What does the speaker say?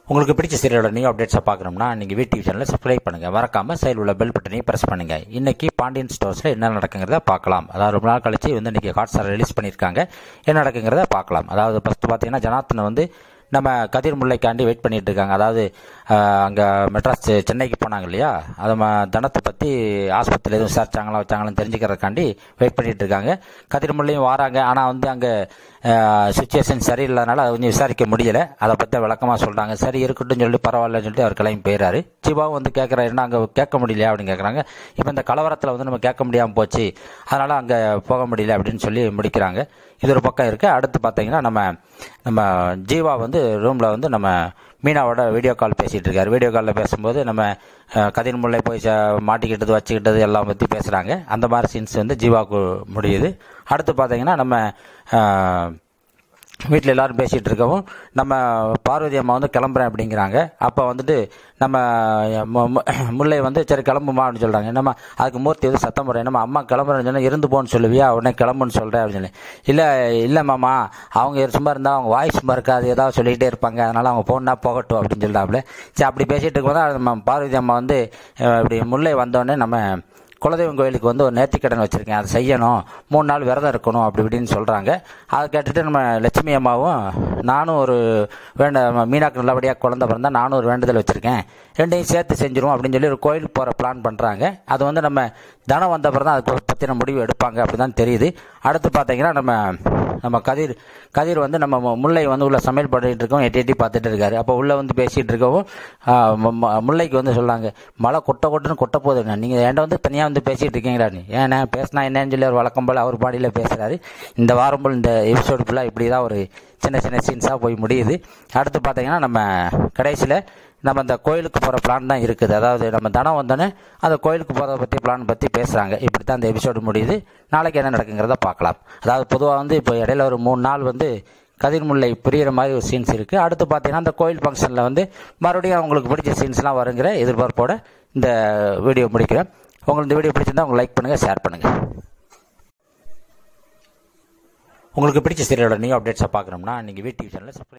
உங்களுக்கு பிடிச்ச சீரியலோட நியூ அப்டேட்ஸை பார்க்கணும்னா நீங்கள் வீடியோ சேனலை சப்ஸ்கிரைப் பண்ணுங்கள் மறக்காமல் சைடில் உள்ள பெல் பட்டனையும் ப்ரெஸ் பண்ணுங்கள் இன்னைக்கு பாண்டியன் ஸ்டோர்ஸில் என்ன நடக்குங்கிறத பார்க்கலாம் அதாவது ரொம்ப நாள் கழிச்சு வந்து இன்னைக்கு ஹாட்ஸ்டார் ரிலீஸ் பண்ணியிருக்காங்க என்ன நடக்குங்கிறத பார்க்கலாம் அதாவது ஃபஸ்ட்டு பார்த்தீங்கன்னா ஜனார்த்தன் வந்து நம்ம கதிர் முல்லைக்காண்டி வெயிட் பண்ணிட்டு இருக்காங்க அதாவது அங்கே மெட்ராஸ் சென்னைக்கு போனாங்க இல்லையா அது ம- தனத்தை பற்றி ஆஸ்பத்திரியில் எதுவும் விசாரிச்சாங்களா வச்சாங்களான்னு தெரிஞ்சுக்கிறதுக்காண்டி வெயிட் பண்ணிட்டு இருக்காங்க கதிர் முல்லையும் வராங்க ஆனால் வந்து அங்கே சுச்சுவேஷன் சரியில்லாதனால அதை கொஞ்சம் விசாரிக்க முடியல அதை பற்றி விளக்கமாக சொல்கிறாங்க சரி இருக்கட்டும் சொல்லி பரவாயில்லன்னு சொல்லிட்டு அவர் கிளம்பி போயிடுறாரு சிவாவும் வந்து கேட்குறாரு என்ன அங்கே கேட்க முடியலையா அப்படின்னு கேட்குறாங்க இப்போ இந்த கலவரத்தில் வந்து நம்ம கேட்க முடியாமல் போச்சு அதனால் அங்கே போக முடியல அப்படின்னு சொல்லி முடிக்கிறாங்க இது ஒரு பக்கம் இருக்குது அடுத்து பார்த்தீங்கன்னா நம்ம நம்ம ஜீவா வந்து ரூமில் வந்து நம்ம மீனாவோட வீடியோ கால் பேசிகிட்டு இருக்காரு வீடியோ காலில் பேசும்போது நம்ம அஹ், கதிர் முல்லை போய் ச- மாட்டிக்கிட்டது வச்சுக்கிட்டது எல்லாம் பற்றி பேசுகிறாங்க அந்த மாதிரி சீன்ஸ் வந்து ஜீவாவுக்கு முடியுது அடுத்து பார்த்தீங்கன்னா நம்ம அஹ், வீட்டில் எல்லாரும் பேசிகிட்டு இருக்கவும் நம்ம பார்வதி அம்மா வந்து கிளம்புறேன் அப்படிங்கிறாங்க அப்போ வந்துட்டு நம்ம மு- மு- முல்லை வந்து சரி கிளம்புமா அப்படின்னு சொல்கிறாங்க என்னம்மா அதுக்கு மூர்த்தி வந்து சத்தம் போடுறேன் என்னம்மா அம்மா கிளம்புறேன்னு சொன்னால் இருந்து போன்னு சொல்லுவியா உடனே கிளம்புன்னு சொல்கிறேன் அப்படின்னு சொல்லி இல்லை இல்லை மாமா அவங்க சும்மா இருந்தால் அவங்க வாய் சும்மா இருக்காது ஏதாவது சொல்லிக்கிட்டே இருப்பாங்க அதனால் அவங்க போனா போகட்டும் அப்படின்னு சொல்லிட்டாப்புல சரி அப்படி பேசிகிட்டு இருக்கும்போது நம்ம பார்வதி அம்மா வந்து அஹ், இப்படி முல்லை வந்தோடனே நம்ம குலதெய்வம் கோயிலுக்கு வந்து ஒரு நேர்த்திக்கடன் வச்சுருக்கேன் அதை செய்யணும் மூணு நாள் விரதம் இருக்கணும் அப்படி இப்படின்னு சொல்கிறாங்க அதை கேட்டுட்டு நம்ம லட்சுமி அம்மாவும் நானும் ஒரு வேண்ட மீனாக்கு நல்லபடியாக குழந்தை பிறந்தா நானும் ஒரு வேண்டுதல் வச்சுருக்கேன் ரெண்டையும் சேர்த்து செஞ்சிருவோம் அப்படின்னு சொல்லி ஒரு கோயிலுக்கு போகிற பிளான் பண்ணுறாங்க அது வந்து நம்ம தனம் வந்த பிறகு தான் அதுக்கு பற்றின முடிவு எடுப்பாங்க அப்படி தான் தெரியுது அடுத்து பார்த்தீங்கன்னா நம்ம நம்ம கதிர் கதிர் வந்து நம்ம மு- முல்லை வந்து உள்ள சமையல் பண்ணிட்டு இருக்கோம் எட்டி எட்டி பார்த்துட்டு இருக்காரு அப்போ உள்ள வந்து பேசிட்டு இருக்கவும் ஆ, ம- ம- முல்லைக்கு வந்து சொல்லாங்க மழை கொட்ட கொட்டுன்னு கொட்ட போகுதுண்ணா நீங்கள் என்கிட்ட வந்து தனியாக வந்து பேசிட்டு இருக்கீங்களா நீ ஏன்னா பேசினா என்னன்னு சொல்லி அவர் வழக்கம் போல் அவர் பாடியில் பேசுறாரு இந்த வாரம் போல் இந்த எபிசோடு ஃபுல்லாக இப்படி தான் ஒரு சின்ன சின்ன சீன்ஸாக போய் முடியுது அடுத்து பார்த்தீங்கன்னா நம்ம கடைசியில் நம்ம அந்த கோயிலுக்கு போகிற பிளான் தான் இருக்குது அதாவது நம்ம தனம் வந்தோன்னே அந்த கோயிலுக்கு போகிறத பற்றி பிளான் பற்றி பேசுகிறாங்க இப்படி தான் அந்த எபிசோடு முடியுது நாளைக்கு என்ன நடக்குங்கிறத பார்க்கலாம் அதாவது பொதுவாக வந்து இப்போ இடையில ஒரு மூணு நாள் வந்து கதிர்முல்லை புரியிற மாதிரி ஒரு சீன்ஸ் இருக்குது அடுத்து பார்த்தீங்கன்னா அந்த கோயில் ஃபங்க்ஷனில் வந்து மறுபடியும் அவங்களுக்கு பிடிச்ச சீன்ஸ்லாம் வருங்கிற எதிர்பார்ப்போட இந்த வீடியோ முடிக்கிறேன் உங்களுக்கு இந்த வீடியோ பிடிச்சிருந்தா உங்களுக்கு லைக் பண்ணுங்கள் ஷேர் பண்ணுங்கள் உங்களுக்கு பிடிச்ச சீரியலோட நியூ அப்டேட்ஸை பார்க்கணும்னா நீங்கள் வீடியோ சேனலில் சப்ஸ்கிரைப்